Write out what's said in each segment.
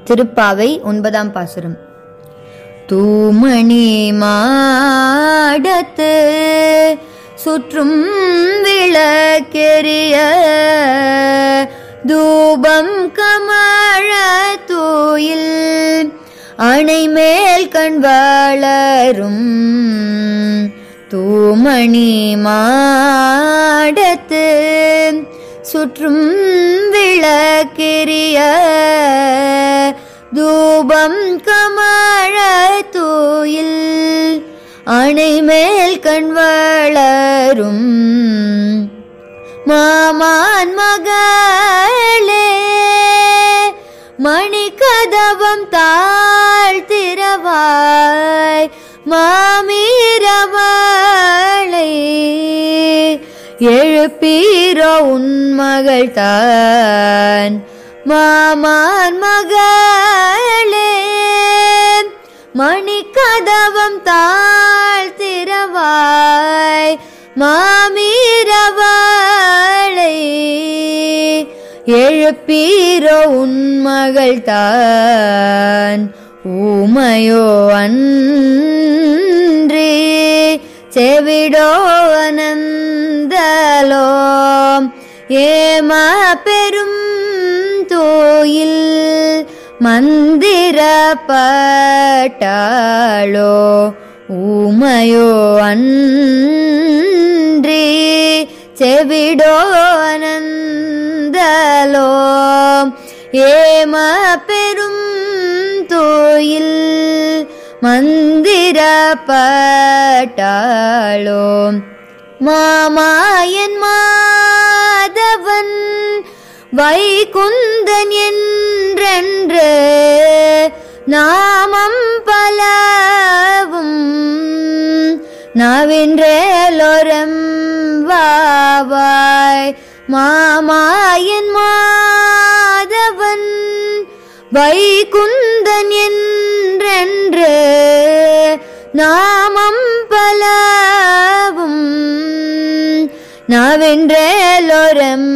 திருப்பாவை ஒன்பதாம் பாசுரம் தூமணி மாடத்து சுற்றும் விளக்கெரிய தூபம் கமழ தூயில் அணை மேல் கண் வளரும் தூமணி மாடத்து சுற்றும் விளக்கெரிய தூபம் கமழ தூயில் அணை மேல் கண் வளரும் மாமான் மகளே மணி கதவம் தாழ்த்திரவாய் மாமீரவளை எழுப்பீரோ உன் மகள் தான் மாமான் மகளே மணி கதவம் தாழ்த்திரவாய் மாமீரவளை எழுப்பீரோ உன் மகள் தான் ஊமையோ அன்றே செவிடோ அனந்தலோ ஏம பெரும் தோயில் மந்திரப்பட்டாளோ ஊமையோ அன்றே செவிடோ அனந்தலோ ஏம பெரும் தோயில் மந்திரப்பட்டாளோ மாமாயன் மாதவன் வைகுந்தன் என்றென்று நாமம் பலவும் நவின்றேலோரம் வாவாய் மாமாயன் மாதவன் வைகுந்தன் என்றென்று நாமம் பலவும் நவென்றேலோரம்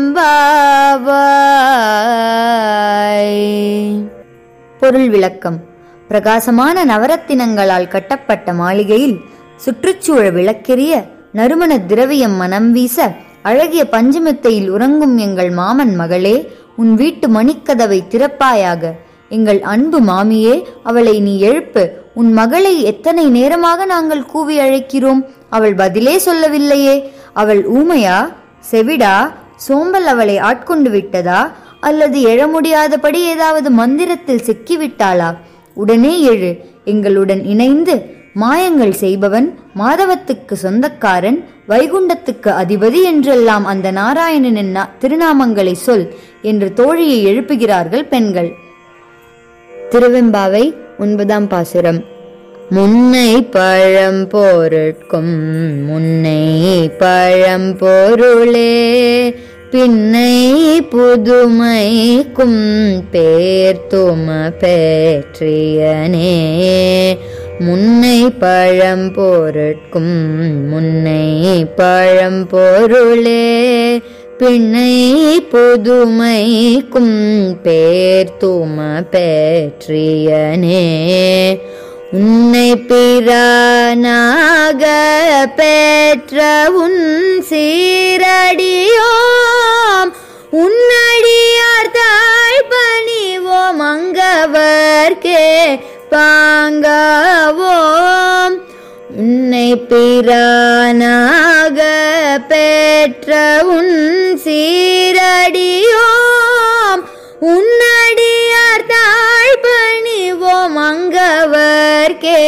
வாவாய் பொருள் விளக்கம் பிரகாசமான நவரத்தினங்களால் கட்டப்பட்ட மாளிகையில் சுற்றுச்சூழல் விளக்கெரிய நறுமண திரவியம் மனம் வீச அழகிய பஞ்சமெத்தையில் உறங்கும் எங்கள் மாமன் மகளே உன் வீட்டு மணிக்கதவை திறப்பாயாக எங்கள் அன்பு மாமியே அவளை நீ எழுப்பு உன் மகளை எத்தனை நேரமாக நாங்கள் கூவி அழைக்கிறோம் அவள் பதிலே சொல்லவில்லையே அவள் ஊமையா செவிடா சோம்பல் அவளை ஆட்கொண்டு விட்டதா அல்லது எழ முடியாதபடி ஏதாவது மந்திரத்தில் சிக்கிவிட்டாளா உடனே எழு எங்களுடன் இணைந்து மாயங்கள் செய்பவன் மாதவத்துக்கு சொந்தக்காரன் வைகுண்டத்துக்கு அதிபதி என்றெல்லாம் அந்த நாராயணனின் நா- திருநாமங்களை சொல் என்று தோழியை எழுப்புகிறார்கள் பெண்கள் திருவெம்பாவை ஒன்பதாம் பாசுரம் முன்னை பழம் பொருட்கும் முன்னை பழம் பொருளே பின்னை புதுமைக்கும் பேர்த்தும பெற்றியனே முன்னை பழம் பொருட்கும் முன்னை பழம் பொருளே பின்னை புதுமைக்கும் பேர்த்தும பெற்றியனே உன்னை பிரானாக பெற்ற உன் சீரடியோம் உன்னடியார் தாழ் பணிவோம் அங்கவர்க்கே பாங்கவோம் உன்னை பிரானாக பெற்ற உன் சீரடியோம் உன்னடியார் தாழ் பணிவோம் அங்கவர்க்கே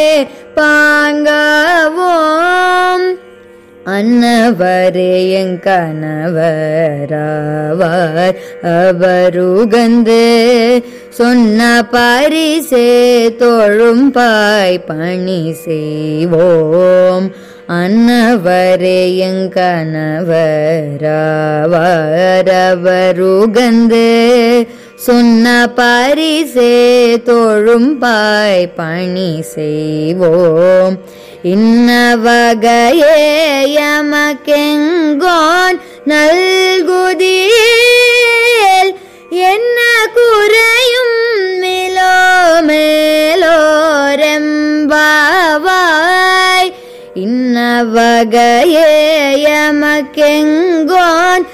பாங்கவோம் அன்னவரே என் கணவராவார் அவருகந்து சொன்ன பரிசே தொழும் பாய் பணி செய்வோம் அன்னவரே என் கணவராவார் அவருகந்து சொன்ன பரிசே தொழும் பாய் பணி செய்வோம் இன்ன வகையே எமக்கெங்கோன் நல்குதியேல் என்ன குறையும் வகையே எமக்கெங்கோன்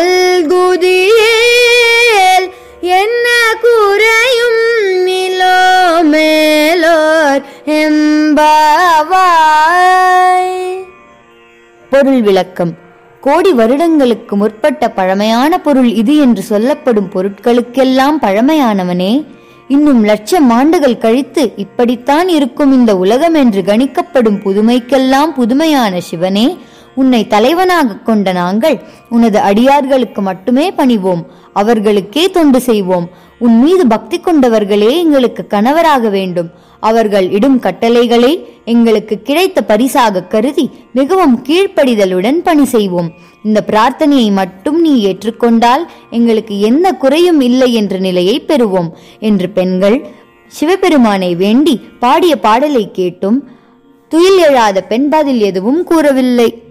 நல்குதியேல் என்ன குறையும் நிலோ மேலோர் எம்பாவாய் பொருள் விளக்கம் கோடி வருடங்களுக்கு முற்பட்ட பழமையான பொருள் இது என்று சொல்லப்படும் பொருட்களுக்கெல்லாம் பழமையானவனே இன்னும் லட்சம் ஆண்டுகள் கழித்து இப்படித்தான் இருக்கும் இந்த உலகம் என்று கணிக்கப்படும் புதுமைக்கெல்லாம் புதுமையான சிவனே உன்னை தலைவனாக கொண்ட நாங்கள் உனது அடியார்களுக்கு மட்டுமே பணிவோம் அவர்களுக்கே தொண்டு செய்வோம் உன் மீது பக்தி கொண்டவர்களே எங்களுக்கு கணவராக வேண்டும் அவர்கள் இடும் கட்டளைகளை எங்களுக்கு கிடைத்த பரிசாக கருதி மிகவும் கீழ்ப்படிதலுடன் பணி செய்வோம் இந்த பிரார்த்தனையை மட்டும் நீ ஏற்றுக்கொண்டால் எங்களுக்கு எந்த குறையும் இல்லை என்ற நிலையை பெறுவோம் என்று பெண்கள் சிவபெருமானை வேண்டி பாடிய பாடலை கேட்டும் துயில் எழாத பெண் பதில் எதுவும் கூறவில்லை